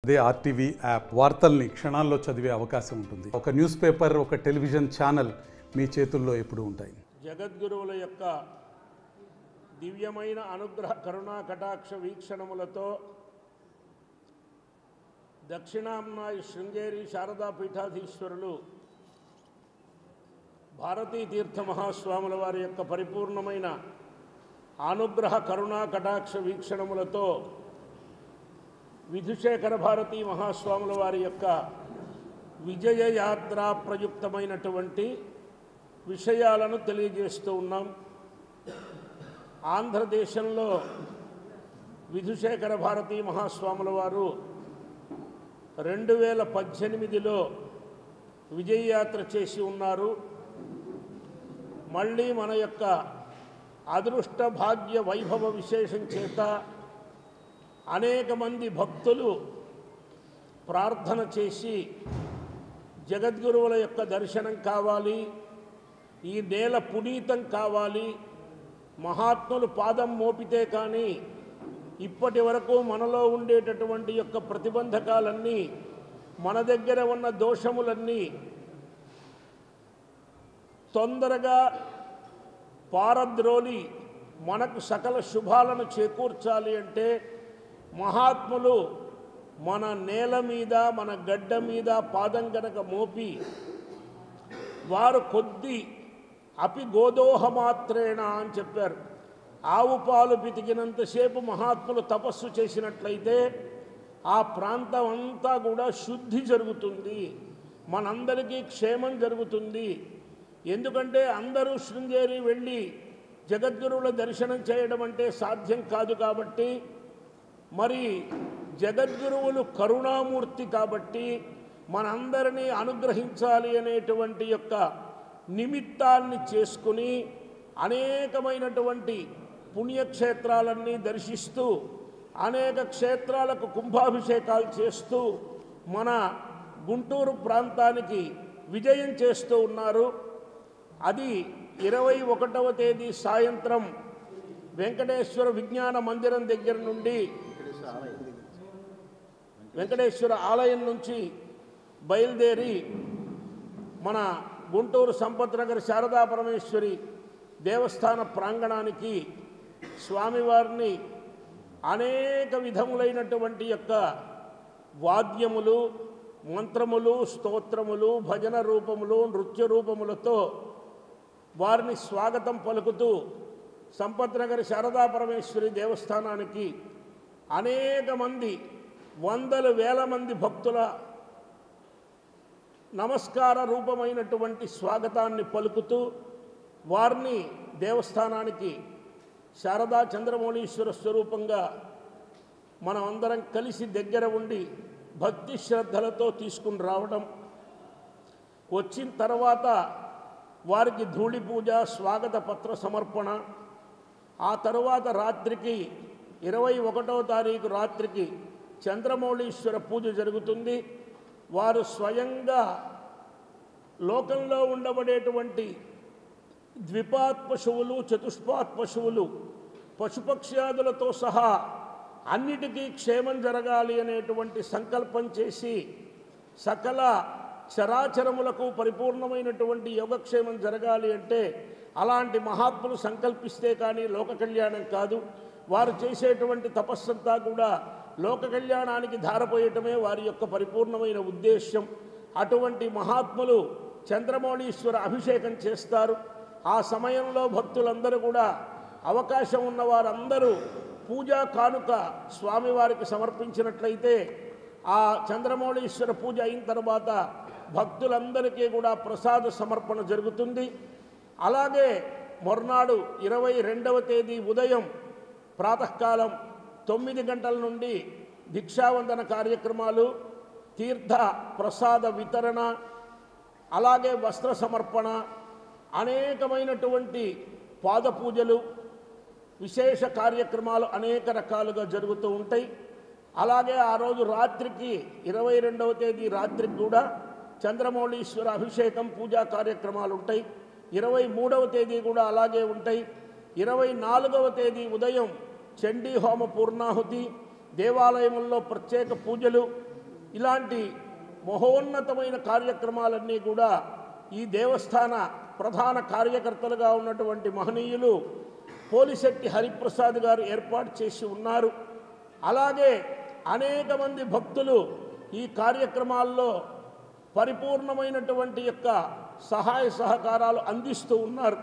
అదే RTV app వార్తల్ని క్షణాల్లో చదివే అవకాశం ఉంటుంది ఒక న్యూస్ పేపర్ ఒక టెలివిజన్ ఛానల్ మీ చేతుల్లో ఎప్పుడూ ఉంటాయి జగద్గురువుల యొక్క దివ్యమైన అనుగ్రహ కరుణా కటాక్ష వీక్షణములతో దక్షిణాంనాయ శృంగేరి శారదా పీఠాధీశ్వరులు భారతీ తీర్థ మహాస్వాముల వారి యొక్క పరిపూర్ణమైన అనుగ్రహ కరుణా కటాక్ష వీక్షణములతో విధుశేఖర భారతీ మహాస్వాముల వారి యొక్క విజయ యాత్ర ప్రయుక్తమైనటువంటి విషయాలను తెలియజేస్తూ ఉన్నాం ఆంధ్రదేశంలో విధుశేఖర భారతీ మహాస్వాముల వారు రెండు వేల పద్దెనిమిదిలో విజయయాత్ర చేసి ఉన్నారు మళ్ళీ మన యొక్క అదృష్ట భాగ్య వైభవ విశేషం చేత అనేక మంది భక్తులు ప్రార్థన చేసి జగద్గురువుల యొక్క దర్శనం కావాలి ఈ నేల పునీతం కావాలి మహాత్ములు పాదం మోపితే కానీ ఇప్పటి వరకు మనలో ఉండేటటువంటి యొక్క ప్రతిబంధకాలన్నీ మన దగ్గర ఉన్న దోషములన్నీ తొందరగా పారద్రోలి మనకు సకల శుభాలను చేకూర్చాలి అంటే మహాత్ములు మన నేల మీద మన గడ్డ మీద పాదం గనక మోపి వారు కొద్ది అపి గోదోహ మాత్రేణ అని చెప్పారు ఆవు పాలు పితికినంతసేపు మహాత్ములు తపస్సు చేసినట్లయితే ఆ ప్రాంతం అంతా కూడా శుద్ధి జరుగుతుంది మనందరికీ క్షేమం జరుగుతుంది ఎందుకంటే అందరూ శృంగేరి వెళ్ళి జగద్గురువుల దర్శనం చేయడం అంటే సాధ్యం కాదు కాబట్టి మరి జగద్గురువులు కరుణామూర్తి కాబట్టి మనందరినీ అనుగ్రహించాలి అనేటువంటి యొక్క నిమిత్తాన్ని చేసుకుని అనేకమైనటువంటి పుణ్యక్షేత్రాలన్నీ దర్శిస్తూ అనేక క్షేత్రాలకు కుంభాభిషేకాలు చేస్తూ మన గుంటూరు ప్రాంతానికి విజయం చేస్తూ ఉన్నారు అది ఇరవై ఒకటవ తేదీ సాయంత్రం వెంకటేశ్వర విజ్ఞాన మందిరం దగ్గర నుండి వెంకటేశ్వర ఆలయం నుంచి బయలుదేరి మన గుంటూరు సంపత్ నగర్ శారదా పరమేశ్వరి దేవస్థాన ప్రాంగణానికి స్వామివారిని అనేక విధములైనటువంటి యొక్క వాద్యములు మంత్రములు స్తోత్రములు భజన రూపములు నృత్య రూపములతో వారిని స్వాగతం పలుకుతూ సంపత్ నగర్ శారదా పరమేశ్వరి దేవస్థానానికి అనేక మంది వందల వేల మంది భక్తుల నమస్కార రూపమైనటువంటి స్వాగతాన్ని పలుకుతూ వారిని దేవస్థానానికి శారదా చంద్రమౌళీశ్వర స్వరూపంగా మనం అందరం కలిసి దగ్గర ఉండి భక్తి శ్రద్ధలతో తీసుకుని రావడం వచ్చిన తర్వాత వారికి ధూళి పూజ స్వాగత పత్ర సమర్పణ ఆ తరువాత రాత్రికి ఇరవై ఒకటవ తారీఖు రాత్రికి చంద్రమౌళీశ్వర పూజ జరుగుతుంది వారు స్వయంగా లోకంలో ఉండబడేటువంటి ద్విపాత్ పశువులు చతుష్పాత్ పశువులు పశుపక్ష్యాదులతో సహా అన్నిటికీ క్షేమం జరగాలి అనేటువంటి సంకల్పం చేసి సకల చరాచరములకు పరిపూర్ణమైనటువంటి యోగక్షేమం జరగాలి అంటే అలాంటి మహాత్ములు సంకల్పిస్తే కానీ లోక కళ్యాణం కాదు వారు చేసేటువంటి తపస్సంతా కూడా లోక కళ్యాణానికి ధారపోయటమే వారి యొక్క పరిపూర్ణమైన ఉద్దేశ్యం అటువంటి మహాత్ములు చంద్రమౌళీశ్వర అభిషేకం చేస్తారు ఆ సమయంలో భక్తులందరూ కూడా అవకాశం ఉన్న వారందరూ పూజా కానుక స్వామివారికి సమర్పించినట్లయితే ఆ చంద్రమౌళీశ్వర పూజ అయిన తర్వాత భక్తులందరికీ కూడా ప్రసాద సమర్పణ జరుగుతుంది అలాగే మొర్నాడు ఇరవై రెండవ తేదీ ఉదయం ప్రాతకాలం తొమ్మిది గంటల నుండి భిక్షావందన కార్యక్రమాలు తీర్థ ప్రసాద వితరణ అలాగే వస్త్ర సమర్పణ అనేకమైనటువంటి పాద పూజలు విశేష కార్యక్రమాలు అనేక రకాలుగా జరుగుతూ ఉంటాయి అలాగే ఆ రోజు రాత్రికి ఇరవై రెండవ తేదీ రాత్రికి కూడా చంద్రమౌళీశ్వర అభిషేకం పూజా కార్యక్రమాలు ఉంటాయి ఇరవై మూడవ తేదీ కూడా అలాగే ఉంటాయి ఇరవై నాలుగవ తేదీ ఉదయం చండీ హోమ పూర్ణాహుతి దేవాలయముల్లో ప్రత్యేక పూజలు ఇలాంటి మహోన్నతమైన కార్యక్రమాలన్నీ కూడా ఈ దేవస్థాన ప్రధాన కార్యకర్తలుగా ఉన్నటువంటి మహనీయులు పోలిశెట్టి హరిప్రసాద్ గారు ఏర్పాటు చేసి ఉన్నారు అలాగే అనేక మంది భక్తులు ఈ కార్యక్రమాల్లో పరిపూర్ణమైనటువంటి యొక్క సహాయ సహకారాలు అందిస్తూ ఉన్నారు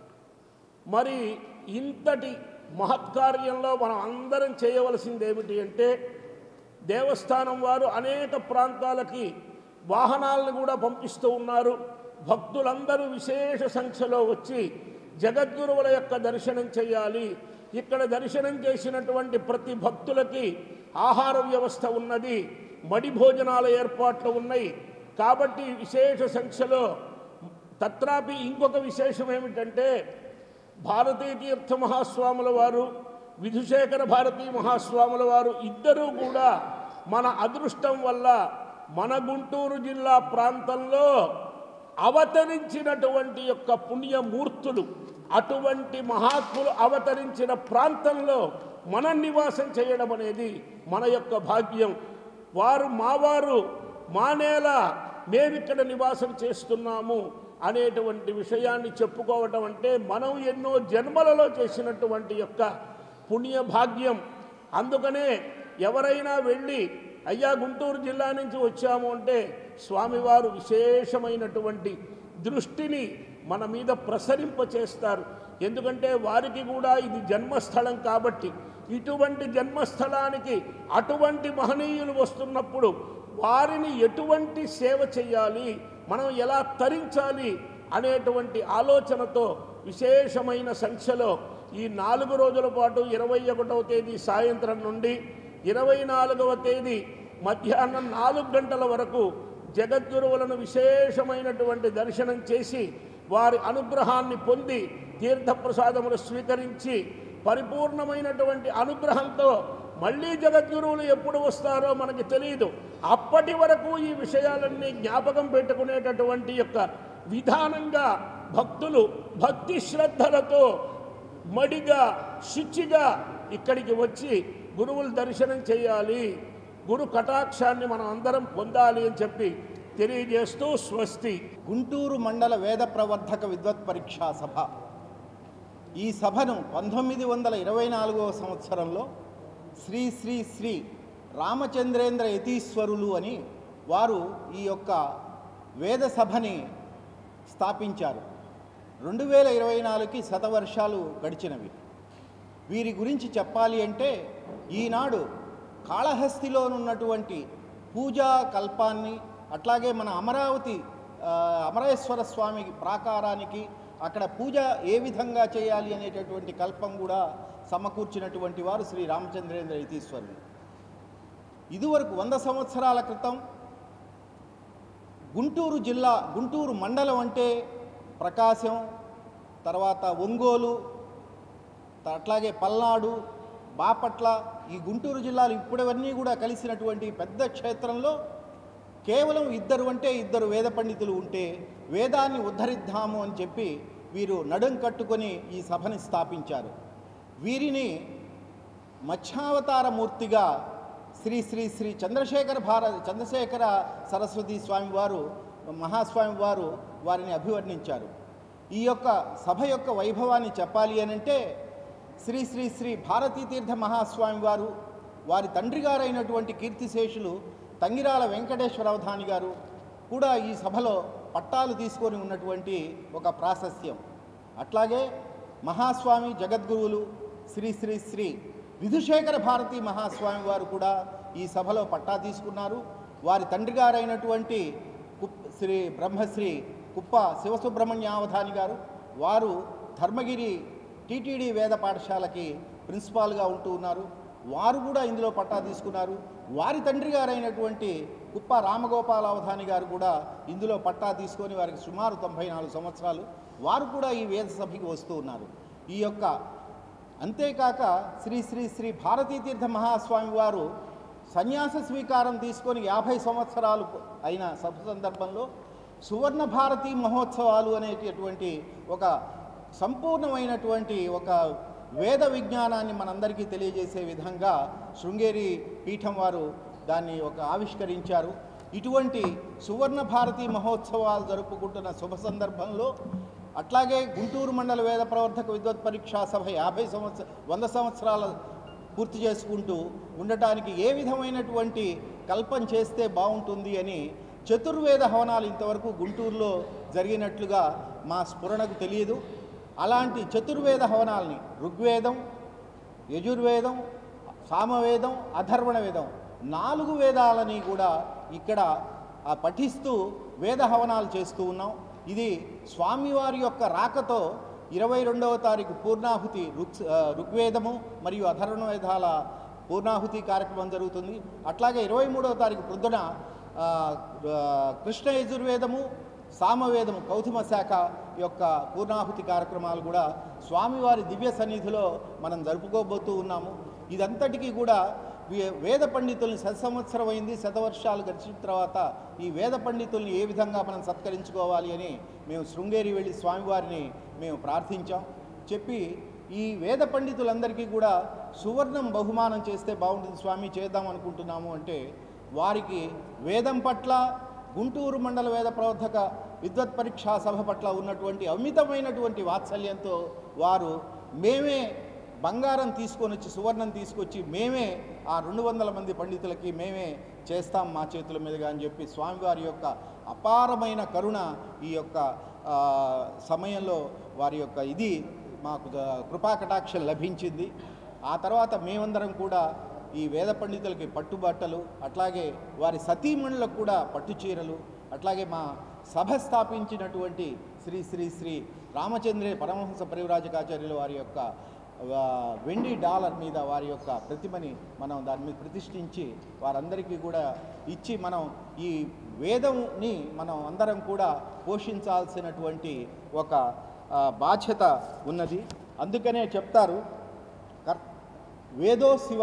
మరి ఇంతటి మహత్కార్యంలో మనం అందరం చేయవలసింది ఏమిటి అంటే దేవస్థానం వారు అనేక ప్రాంతాలకి వాహనాలను కూడా పంపిస్తూ ఉన్నారు భక్తులందరూ విశేష సంఖ్యలో వచ్చి జగద్గురువుల యొక్క దర్శనం చేయాలి ఇక్కడ దర్శనం చేసినటువంటి ప్రతి భక్తులకి ఆహార వ్యవస్థ ఉన్నది మడి భోజనాల ఏర్పాట్లు ఉన్నాయి కాబట్టి విశేష సంఖ్యలో తత్రాపి ఇంకొక విశేషం ఏమిటంటే భారతీ తీర్థ మహాస్వాముల వారు విధుశేఖర భారతీ మహాస్వాముల వారు ఇద్దరూ కూడా మన అదృష్టం వల్ల మన గుంటూరు జిల్లా ప్రాంతంలో అవతరించినటువంటి యొక్క పుణ్యమూర్తులు అటువంటి మహాత్ములు అవతరించిన ప్రాంతంలో మన నివాసం చేయడం అనేది మన యొక్క భాగ్యం వారు మావారు మా నేల మేమిక్కడ నివాసం చేస్తున్నాము అనేటువంటి విషయాన్ని చెప్పుకోవటం అంటే మనం ఎన్నో జన్మలలో చేసినటువంటి యొక్క పుణ్య భాగ్యం అందుకనే ఎవరైనా వెళ్ళి అయ్యా గుంటూరు జిల్లా నుంచి వచ్చాము అంటే స్వామివారు విశేషమైనటువంటి దృష్టిని మన మీద ప్రసరింప చేస్తారు ఎందుకంటే వారికి కూడా ఇది జన్మస్థలం కాబట్టి ఇటువంటి జన్మస్థలానికి అటువంటి మహనీయులు వస్తున్నప్పుడు వారిని ఎటువంటి సేవ చేయాలి మనం ఎలా తరించాలి అనేటువంటి ఆలోచనతో విశేషమైన సంఖ్యలో ఈ నాలుగు రోజుల పాటు ఇరవై ఒకటవ తేదీ సాయంత్రం నుండి ఇరవై నాలుగవ తేదీ మధ్యాహ్నం నాలుగు గంటల వరకు జగద్గురువులను విశేషమైనటువంటి దర్శనం చేసి వారి అనుగ్రహాన్ని పొంది తీర్థప్రసాదములు స్వీకరించి పరిపూర్ణమైనటువంటి అనుగ్రహంతో మళ్ళీ జగద్గురువులు ఎప్పుడు వస్తారో మనకి తెలియదు అప్పటి వరకు ఈ విషయాలన్నీ జ్ఞాపకం పెట్టుకునేటటువంటి యొక్క విధానంగా భక్తులు భక్తి శ్రద్ధలతో మడిగా శుచిగా ఇక్కడికి వచ్చి గురువుల దర్శనం చేయాలి గురు కటాక్షాన్ని మనం అందరం పొందాలి అని చెప్పి తెలియజేస్తూ స్వస్తి గుంటూరు మండల వేద ప్రవర్ధక విద్వత్ పరీక్షా సభ ఈ సభను పంతొమ్మిది వందల ఇరవై నాలుగవ సంవత్సరంలో శ్రీ శ్రీ శ్రీ రామచంద్రేంద్ర యతీశ్వరులు అని వారు ఈ యొక్క వేద సభని స్థాపించారు రెండు వేల ఇరవై నాలుగుకి శతవర్షాలు గడిచినవి వీరి గురించి చెప్పాలి అంటే ఈనాడు కాళహస్తిలోనున్నటువంటి పూజా కల్పాన్ని అట్లాగే మన అమరావతి ఆ, అమరేశ్వర స్వామి ప్రాకారానికి అక్కడ పూజ ఏ విధంగా చేయాలి అనేటటువంటి కల్పం కూడా సమకూర్చినటువంటి వారు శ్రీ రామచంద్రేంద్ర యతీశ్వరులు ఇదివరకు వంద సంవత్సరాల క్రితం గుంటూరు జిల్లా గుంటూరు మండలం అంటే ప్రకాశం తర్వాత ఒంగోలు త- అట్లాగే పల్నాడు బాపట్ల ఈ గుంటూరు జిల్లాలు ఇప్పుడవన్నీ కూడా కలిసినటువంటి పెద్ద క్షేత్రంలో కేవలం ఇద్దరు అంటే ఇద్దరు వేద పండితులు ఉంటే వేదాన్ని ఉద్ధరిద్దాము అని చెప్పి వీరు నడుం కట్టుకొని ఈ సభని స్థాపించారు వీరిని మత్స్యావతార మూర్తిగా శ్రీ శ్రీ శ్రీ చంద్రశేఖర భారత చంద్రశేఖర సరస్వతి స్వామి వారు మహాస్వామి వారు వారిని అభివర్ణించారు ఈ యొక్క సభ యొక్క వైభవాన్ని చెప్పాలి అనంటే శ్రీ శ్రీ శ్రీ భారతీ తీర్థ మహాస్వామి వారు వారి తండ్రి గారైనటువంటి కీర్తిశేషులు తంగిరాల వెంకటేశ్వర అవధాని గారు కూడా ఈ సభలో పట్టాలు తీసుకొని ఉన్నటువంటి ఒక ప్రాశస్త్యం అట్లాగే మహాస్వామి జగద్గురువులు శ్రీ శ్రీ శ్రీ విధుశేఖర భారతి మహాస్వామి వారు కూడా ఈ సభలో పట్టా తీసుకున్నారు వారి తండ్రి గారైనటువంటి కుప్ శ్రీ బ్రహ్మశ్రీ కుప్ప శివసుబ్రహ్మణ్యావధాని గారు వారు ధర్మగిరి టీటీడీ వేద పాఠశాలకి ప్రిన్సిపాల్గా ఉంటూ ఉన్నారు వారు కూడా ఇందులో పట్టా తీసుకున్నారు వారి తండ్రి గారైనటువంటి కుప్ప రామగోపాల అవధాని గారు కూడా ఇందులో పట్టా తీసుకొని వారికి సుమారు తొంభై నాలుగు సంవత్సరాలు వారు కూడా ఈ వేద సభకి వస్తూ ఉన్నారు ఈ యొక్క అంతేకాక శ్రీ శ్రీ శ్రీ భారతీ తీర్థ మహాస్వామి వారు సన్యాస స్వీకారం తీసుకొని యాభై సంవత్సరాలు అయిన సభ సందర్భంలో సువర్ణ భారతి మహోత్సవాలు అనేటటువంటి ఒక సంపూర్ణమైనటువంటి ఒక వేద విజ్ఞానాన్ని మనందరికీ తెలియజేసే విధంగా శృంగేరి పీఠం వారు దాన్ని ఒక ఆవిష్కరించారు ఇటువంటి సువర్ణ భారతి మహోత్సవాలు జరుపుకుంటున్న శుభ సందర్భంలో అట్లాగే గుంటూరు మండల వేద ప్రవర్తక విద్వత్ పరీక్షా సభ యాభై సంవత్సర వంద సంవత్సరాల పూర్తి చేసుకుంటూ ఉండటానికి ఏ విధమైనటువంటి కల్పన చేస్తే బాగుంటుంది అని చతుర్వేద హవనాలు ఇంతవరకు గుంటూరులో జరిగినట్లుగా మా స్ఫురణకు తెలియదు అలాంటి చతుర్వేద హవనాల్ని ఋగ్వేదం యజుర్వేదం సామవేదం అధర్వణ వేదం నాలుగు వేదాలని కూడా ఇక్కడ ఆ, పఠిస్తూ వేద హవనాలు చేస్తూ ఉన్నాం ఇది స్వామివారి యొక్క రాకతో ఇరవై రెండవ తారీఖు పూర్ణాహుతి ఋక్ ఆ, ఋగ్వేదము మరియు అధర్వణ వేదాల పూర్ణాహుతి కార్యక్రమం జరుగుతుంది అట్లాగే ఇరవై మూడవ తారీఖు ప్రొద్దున ఆ, ఆ, కృష్ణ యజుర్వేదము సామవేదము కౌతుమ శాఖ యొక్క పూర్ణాహుతి కార్యక్రమాలు కూడా స్వామివారి దివ్య సన్నిధిలో మనం జరుపుకోబోతూ ఉన్నాము ఇదంతటికీ కూడా వే- వేద పండితుల్ని శత సంవత్సరం అయింది శతవర్షాలు గడిచిన తర్వాత ఈ వేద పండితుల్ని ఏ విధంగా మనం సత్కరించుకోవాలి అని మేము శృంగేరి వెళ్ళి స్వామివారిని మేము ప్రార్థించాం చెప్పి ఈ వేద పండితులందరికీ కూడా సువర్ణం బహుమానం చేస్తే బాగుంటుంది స్వామి చేద్దాం అనుకుంటున్నాము అంటే వారికి వేదం పట్ల గుంటూరు మండల వేద ప్రవర్ధక విద్వత్ పరీక్షా సభ పట్ల ఉన్నటువంటి అమితమైనటువంటి వాత్సల్యంతో వారు మేమే బంగారం తీసుకొని వచ్చి సువర్ణం తీసుకొచ్చి మేమే ఆ రెండు వందల మంది పండితులకి మేమే చేస్తాం మా చేతుల మీదుగా అని చెప్పి స్వామివారి యొక్క అపారమైన కరుణ ఈ యొక్క ఆ, సమయంలో వారి యొక్క ఇది మాకు ద- కృపాకటాక్షం లభించింది ఆ తర్వాత మేమందరం కూడా ఈ వేద పండితులకి పట్టుబట్టలు అట్లాగే వారి సతీమణులకు కూడా పట్టు చీరలు అట్లాగే మా సభ స్థాపించినటువంటి శ్రీ శ్రీ శ్రీ రామచంద్రే పరమహంస పరివ్రాజకాచార్యులు వారి యొక్క ఆ, వెండి డాలర్ మీద వారి యొక్క ప్రతిమని మనం దాని మీద ప్రతిష్ఠించి వారందరికీ కూడా ఇచ్చి మనం ఈ వేదంని మనం అందరం కూడా పోషించాల్సినటువంటి ఒక ఆ, బాధ్యత ఉన్నది అందుకనే చెప్తారు కర్ వేదో శివ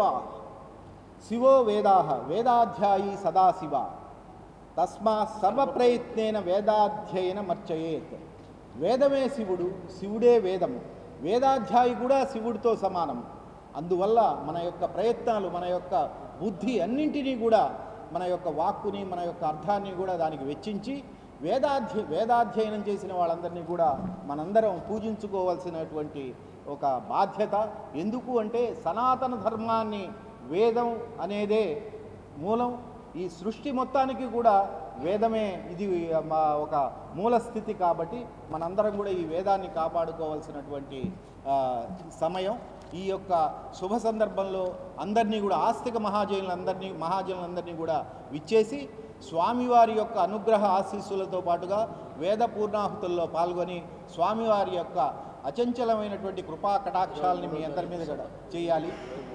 శివో వేదా వేదాధ్యాయీ సదాశివ తస్మా సర్వప్రయత్నేన వేదాధ్యయన మర్చయేత్ వేదమే శివుడు శివుడే వేదము వేదాధ్యాయి కూడా శివుడితో సమానం అందువల్ల మన యొక్క ప్రయత్నాలు మన యొక్క బుద్ధి అన్నింటినీ కూడా మన యొక్క వాక్కుని మన యొక్క అర్థాన్ని కూడా దానికి వెచ్చించి వేదాధ్య వేదాధ్యయనం చేసిన వాళ్ళందరినీ కూడా మనందరం పూజించుకోవాల్సినటువంటి ఒక బాధ్యత ఎందుకు అంటే సనాతన ధర్మాన్ని వేదం అనేదే మూలం ఈ సృష్టి మొత్తానికి కూడా వేదమే ఇది మా ఒక మూల స్థితి కాబట్టి మనందరం కూడా ఈ వేదాన్ని కాపాడుకోవాల్సినటువంటి ఆ, సమయం ఈ యొక్క శుభ సందర్భంలో అందరినీ కూడా ఆస్తిక మహాజనులందరినీ మహాజనులందరినీ కూడా విచ్చేసి స్వామివారి యొక్క అనుగ్రహ ఆశీస్సులతో పాటుగా వేద పూర్ణాహుతుల్లో పాల్గొని స్వామివారి యొక్క అచంచలమైనటువంటి కృపా కటాక్షాలని మీ అందరి మీద కూడా చేయాలి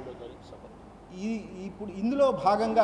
ఈ ఇప్పుడు ఇందులో భాగంగా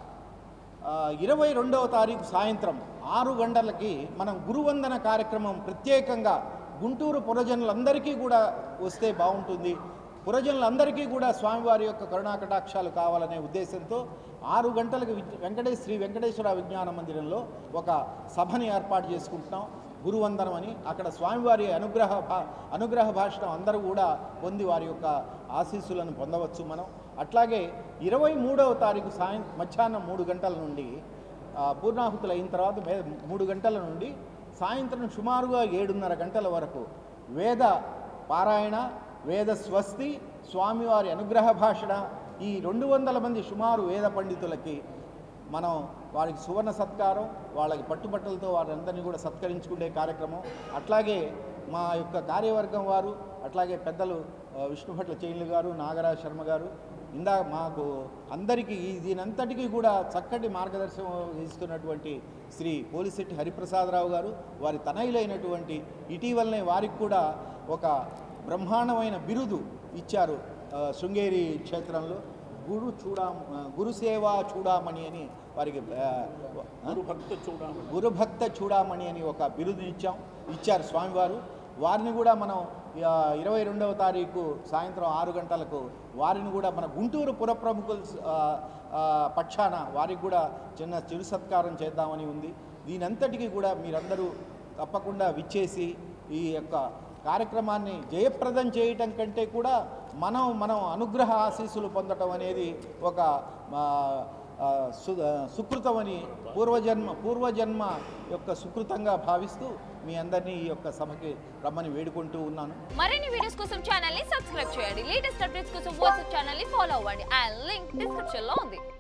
ఇరవై రెండవ తారీఖు సాయంత్రం ఆరు గంటలకి మనం గురువందన కార్యక్రమం ప్రత్యేకంగా గుంటూరు పురజనులందరికీ కూడా వస్తే బాగుంటుంది పురజనులందరికీ కూడా స్వామివారి యొక్క కరుణా కటాక్షాలు కావాలనే ఉద్దేశంతో ఆరు గంటలకు విజ్- వెంకటేశ్వర శ్రీ వెంకటేశ్వర విజ్ఞాన మందిరంలో ఒక సభని ఏర్పాటు చేసుకుంటున్నాం గురువందనం అని అక్కడ స్వామివారి అనుగ్రహ భా అనుగ్రహ భాషణం అందరూ కూడా పొంది వారి యొక్క ఆశీస్సులను పొందవచ్చు మనం అట్లాగే ఇరవై మూడవ తారీఖు సాయం మధ్యాహ్నం మూడు గంటల నుండి ఆ, పూర్ణాహుతులు అయిన తర్వాత మే మూడు గంటల నుండి సాయంత్రం సుమారుగా ఏడున్నర గంటల వరకు వేద పారాయణ వేద స్వస్తి స్వామివారి అనుగ్రహ భాషణ ఈ రెండు వందల మంది సుమారు వేద పండితులకి మనం వారికి సువర్ణ సత్కారం వాళ్ళకి పట్టుబట్టలతో వారందరినీ కూడా సత్కరించుకునే కార్యక్రమం అట్లాగే మా యొక్క కార్యవర్గం వారు అట్లాగే పెద్దలు ఆ, విష్ణుభట్ల చైన్లు గారు నాగరాజ్ శర్మ గారు ఇందా మాకు అందరికీ ఈ దీనంతటికీ కూడా చక్కటి మార్గదర్శనం ఇస్తున్నటువంటి శ్రీ పోలిశెట్టి హరిప్రసాదరావు గారు వారి తనయులైనటువంటి ఇటీవలనే వారికి కూడా ఒక బ్రహ్మాండమైన బిరుదు ఇచ్చారు ఆ, శృంగేరి క్షేత్రంలో గురు చూడా గురు సేవా చూడామణి అని వారికి ఆ, ఆ? భక్త చూడాలి గురుభక్త చూడామణి అని ఒక బిరుదు ఇచ్చాం ఇచ్చారు స్వామివారు వారిని కూడా మనం ఆ, ఇరవై రెండవ తారీఖు సాయంత్రం ఆరు గంటలకు వారిని కూడా మన గుంటూరు పుర ప్రముఖుల ఆ, ఆ, పక్షాన వారికి కూడా చిన్న చిరు సత్కారం చేద్దామని ఉంది దీనంతటికీ కూడా మీరందరూ తప్పకుండా విచ్చేసి ఈ యొక్క కార్యక్రమాన్ని జయప్రదం చేయటం కంటే కూడా మనం మనం అనుగ్రహ ఆశీస్సులు పొందటం అనేది ఒక ఆ, ఆ, సు ఆ, సుకృతమని పూర్వజన్మ పూర్వజన్మ యొక్క సుకృతంగా భావిస్తూ మీ అందరినీ ఈ యొక్క సభకి రమ్మని వేడుకుంటూ ఉన్నాను మరిన్ని వీడియోస్ కోసం ఛానల్ ని సబ్స్క్రైబ్ చేయండి లేటెస్ట్ అప్డేట్స్ కోసం వాట్సాప్ ఛానల్ ని ఫాలో అవ్వండి అండ్ లింక్ డిస్క్రిప్షన్ లో ఉంది